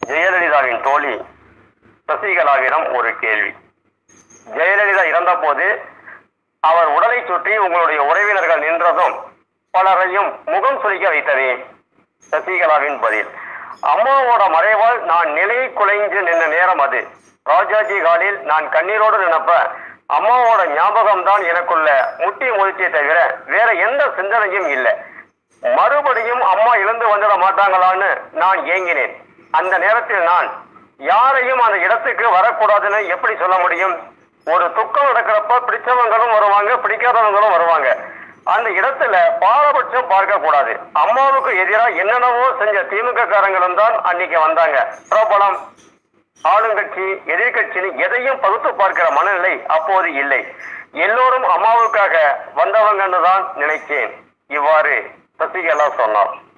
ஜெயலலிதாவின் தோழி சசிகலாவிடம் ஒரு கேள்வி ஜெயலலிதா இறந்தபோது அவர் உடலை சுற்றி உங்களுடைய உறவினர்கள் நின்றதும் பலரையும் முகம் சுளிக்க வைத்ததே சசிகலாவின் பதில் அம்மாவோட மறைவால் நான் நிலையை குலைஞ்சு நின்ன நேரம் அது ராஜாஜி காலில் நான் கண்ணீரோடு நினைப்ப அம்மாவோட ஞாபகம் தான் எனக்குள்ள முட்டி முயற்சியை தவிர வேற எந்த சிந்தனையும் இல்லை மறுபடியும் அம்மா இழந்து வந்துட மாட்டாங்களான்னு நான் ஏங்கினேன் அந்த நேரத்தில் நான் யாரையும் அந்த இடத்துக்கு வரக்கூடாதுன்னு எப்படி சொல்ல முடியும் ஒரு துக்கம் நடக்கிறப்ப பிடிச்சவங்களும் வருவாங்க பிடிக்காதவங்களும் வருவாங்க அந்த இடத்துல பாரபட்சம் பார்க்க கூடாது அம்மாவுக்கு எதிராக என்னென்னவோ செஞ்ச திமுக காரங்களும் தான் அன்னைக்கு வந்தாங்க பிரபலம் ஆளுங்கட்சி எதிர்கட்சின்னு எதையும் பகுத்து பார்க்கிற மனநிலை அப்போது இல்லை எல்லோரும் அம்மாவுக்காக வந்தவங்கன்னு தான் நினைச்சேன் இவ்வாறு சசிகலா சொன்னார்